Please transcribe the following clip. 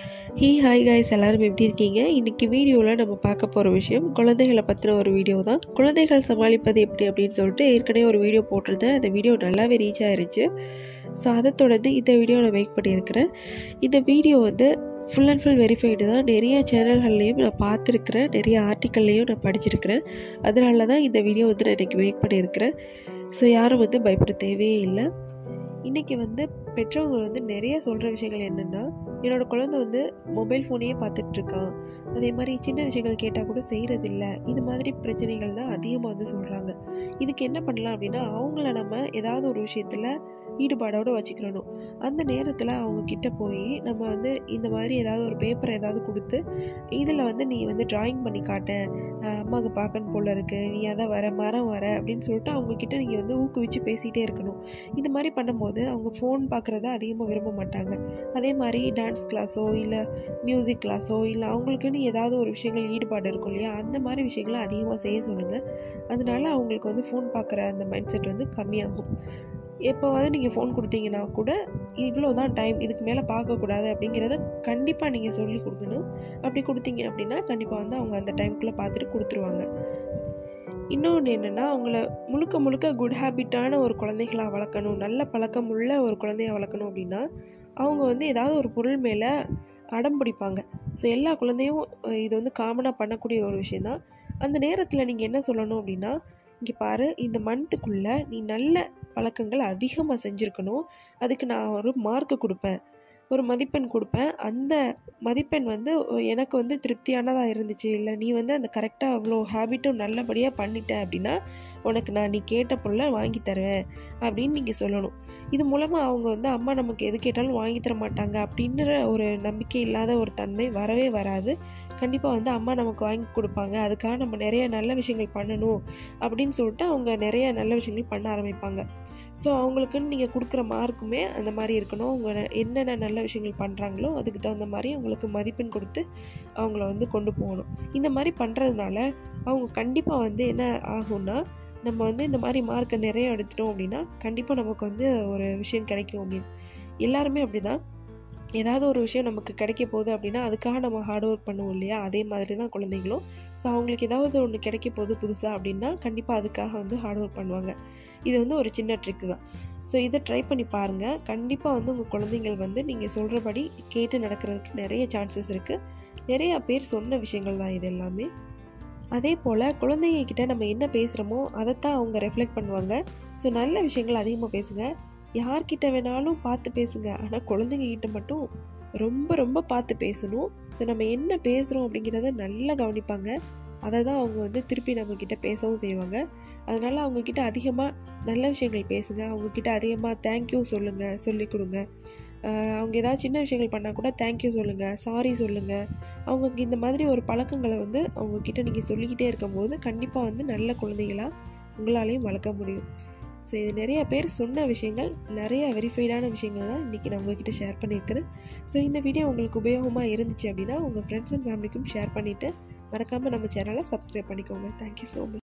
hey hi guys எல்லாரும் எப்படி இருக்கீங்க இன்றைக்கி வீடியோவில் நம்ம பார்க்க போகிற விஷயம் குழந்தைகளை பற்றின ஒரு வீடியோ தான் குழந்தைகள் சமாளிப்பது எப்படி அப்படின்னு சொல்லிட்டு ஏற்கனவே ஒரு வீடியோ போட்டிருந்தேன் அந்த வீடியோ நல்லாவே ரீச் ஆயிருச்சு ஸோ அதை தொடர்ந்து இந்த வீடியோ நான் மேக் பண்ணியிருக்கிறேன் இந்த வீடியோ வந்து ஃபுல் அண்ட் ஃபுல் வெரிஃபைடு தான் நிறைய சேனல்கள்லேயும் நான் பார்த்துருக்குறேன் நிறைய ஆர்டிக்கல்லையும் நான் படிச்சிருக்கிறேன் அதனால தான் இந்த வீடியோ வந்து நான் இன்றைக்கி மேக் பண்ணியிருக்கிறேன் ஸோ யாரும் வந்து பயப்பட தேவையே இல்லை இன்றைக்கி வந்து பெற்றவங்க வந்து நிறைய சொல்கிற விஷயங்கள் என்னென்னா என்னோடய குழந்தை வந்து மொபைல் ஃபோனையே பார்த்துட்ருக்கான் அதே மாதிரி சின்ன விஷயங்கள் கேட்டால் கூட செய்கிறதில்ல இது மாதிரி பிரச்சனைகள் தான் அதிகமாக வந்து சொல்கிறாங்க இதுக்கு என்ன பண்ணலாம் அப்படின்னா அவங்கள நம்ம ஏதாவது ஒரு விஷயத்தில் ஈடுபாடோடு வச்சுக்கிறணும் அந்த நேரத்தில் அவங்க கிட்ட போய் நம்ம வந்து இந்த மாதிரி ஏதாவது ஒரு பேப்பரை ஏதாவது கொடுத்து இதில் வந்து நீ வந்து ட்ராயிங் பண்ணி காட்டேன் அம்மாவுக்கு பார்க்கணும் போல இருக்குது நீ அதை வர மரம் வர அப்படின்னு சொல்லிட்டு அவங்கக்கிட்ட நீங்கள் வந்து ஊக்குவிச்சு பேசிகிட்டே இருக்கணும் இந்த மாதிரி பண்ணும்போது அவங்க ஃபோன் பார்க்குறத அதிகமாக விரும்ப மாட்டாங்க அதே மாதிரி டான்ஸ் கிளாஸோ இல்லை மியூசிக் கிளாஸோ இல்லை அவங்களுக்குன்னு ஏதாவது ஒரு விஷயங்கள் ஈடுபாடு இருக்கும் இல்லையா அந்த மாதிரி விஷயங்களை அதிகமாக செய்ய சொல்லுங்கள் அதனால அவங்களுக்கு வந்து ஃபோன் பார்க்குற அந்த மைண்ட் செட் வந்து கம்மியாகும் எப்போ வந்து நீங்கள் ஃபோன் கொடுத்தீங்கன்னா கூட இவ்வளோ தான் டைம் இதுக்கு மேலே பார்க்கக்கூடாது அப்படிங்கிறத கண்டிப்பாக நீங்கள் சொல்லி கொடுக்கணும் அப்படி கொடுத்தீங்க அப்படின்னா கண்டிப்பாக வந்து அவங்க அந்த டைம்குள்ளே பார்த்துட்டு கொடுத்துருவாங்க இன்னொன்று என்னென்னா அவங்கள முழுக்க முழுக்க குட் ஹேபிட்டான ஒரு குழந்தைகளாக வளர்க்கணும் நல்ல பழக்கம் உள்ள ஒரு குழந்தைய வளர்க்கணும் அப்படின்னா அவங்க வந்து ஏதாவது ஒரு பொருள் மேலே அடம் பிடிப்பாங்க ஸோ எல்லா குழந்தையும் இது வந்து காமனாக பண்ணக்கூடிய ஒரு விஷயந்தான் அந்த நேரத்தில் நீங்கள் என்ன சொல்லணும் அப்படின்னா இங்கே பாரு இந்த மந்த்துக்குள்ளே நீ நல்ல பழக்கங்கள் அதிகமாக செஞ்சுருக்கணும் அதுக்கு நான் ஒரு மார்க்கு கொடுப்பேன் ஒரு மதிப்பெண் கொடுப்பேன் அந்த மதிப்பெண் வந்து எனக்கு வந்து திருப்தியானதாக இருந்துச்சு இல்லை நீ வந்து அந்த கரெக்டாக அவ்வளோ ஹேபிட்டும் நல்லபடியாக பண்ணிட்ட அப்படின்னா உனக்கு நான் நீ கேட்ட பொருளை வாங்கி தருவேன் அப்படின்னு நீங்கள் சொல்லணும் இது மூலமாக அவங்க வந்து அம்மா நமக்கு எது கேட்டாலும் வாங்கி தர மாட்டாங்க அப்படின்ற ஒரு நம்பிக்கை இல்லாத ஒரு தன்மை வரவே வராது கண்டிப்பாக வந்து அம்மா நமக்கு வாங்கி கொடுப்பாங்க அதுக்காக நம்ம நிறைய நல்ல விஷயங்கள் பண்ணணும் அப்படின்னு சொல்லிட்டு அவங்க நிறைய நல்ல விஷயங்கள் பண்ண ஆரம்பிப்பாங்க ஸோ அவங்களுக்குன்னு நீங்கள் கொடுக்குற மார்க்குமே அந்த மாதிரி இருக்கணும் அவங்க என்னென்ன நல்ல விஷயங்கள் பண்ணுறாங்களோ அதுக்கு தகுந்த மாதிரி அவங்களுக்கு மதிப்பெண் கொடுத்து அவங்கள வந்து கொண்டு போகணும் இந்த மாதிரி பண்ணுறதுனால அவங்க கண்டிப்பாக வந்து என்ன ஆகும்னா நம்ம வந்து இந்த மாதிரி மார்க்கை நிறைய எடுத்துட்டோம் அப்படின்னா கண்டிப்பாக நமக்கு வந்து ஒரு விஷயம் கிடைக்கும் அப்படின்னு எல்லாருமே அப்படி தான் ஏதாவது ஒரு விஷயம் நமக்கு கிடைக்க போகுது அப்படின்னா அதுக்காக நம்ம ஹார்ட் ஒர்க் பண்ணுவோம் இல்லையா அதே மாதிரி தான் குழந்தைங்களும் ஸோ அவங்களுக்கு ஏதாவது ஒன்று கிடைக்க போகுது புதுசாக அப்படின்னா கண்டிப்பாக அதுக்காக வந்து ஹார்ட் ஒர்க் பண்ணுவாங்க இது வந்து ஒரு சின்ன ட்ரிக் தான் ஸோ இதை ட்ரை பண்ணி பாருங்கள் கண்டிப்பாக வந்து உங்கள் குழந்தைங்கள் வந்து நீங்கள் சொல்கிறபடி கேட்டு நடக்கிறதுக்கு நிறைய சான்சஸ் இருக்குது நிறையா பேர் சொன்ன விஷயங்கள் தான் இது எல்லாமே அதே போல் குழந்தைங்க கிட்ட நம்ம என்ன பேசுகிறோமோ அதைத்தான் அவங்க ரெஃப்ளெக்ட் பண்ணுவாங்க ஸோ நல்ல விஷயங்கள் அதிகமாக பேசுங்க யார்கிட்ட வேணாலும் பார்த்து பேசுங்க ஆனால் குழந்தைங்க கிட்ட மட்டும் ரொம்ப ரொம்ப பார்த்து பேசணும் ஸோ நம்ம என்ன பேசுகிறோம் அப்படிங்கிறத நல்லா கவனிப்பாங்க அதை தான் அவங்க வந்து திருப்பி நம்மக்கிட்ட பேசவும் செய்வாங்க அதனால் அவங்கக்கிட்ட அதிகமாக நல்ல விஷயங்கள் பேசுங்க அவங்கக்கிட்ட அதிகமாக தேங்க்யூ சொல்லுங்கள் சொல்லி கொடுங்க அவங்க ஏதாவது சின்ன விஷயங்கள் பண்ணால் கூட தேங்க்யூ சொல்லுங்கள் சாரி சொல்லுங்கள் அவங்க இந்த மாதிரி ஒரு பழக்கங்களை வந்து அவங்கக்கிட்ட நீங்கள் சொல்லிக்கிட்டே இருக்கும்போது கண்டிப்பாக வந்து நல்ல குழந்தைகளாக உங்களாலையும் வளர்க்க முடியும் ஸோ இது நிறைய பேர் சொன்ன விஷயங்கள் நிறைய வெரிஃபைடான விஷயங்கள் தான் இன்றைக்கி நான் உங்ககிட்ட ஷேர் பண்ணியிருக்கிறேன் ஸோ இந்த வீடியோ உங்களுக்கு உபயோகமாக இருந்துச்சு அப்படின்னா உங்கள் ஃப்ரெண்ட்ஸ் அண்ட் ஃபேமிலிக்கும் ஷேர் பண்ணிவிட்டு மறக்காமல் நம்ம சேனலை சப்ஸ்கிரைப் பண்ணிக்கோங்க தேங்க்யூ ஸோ மச்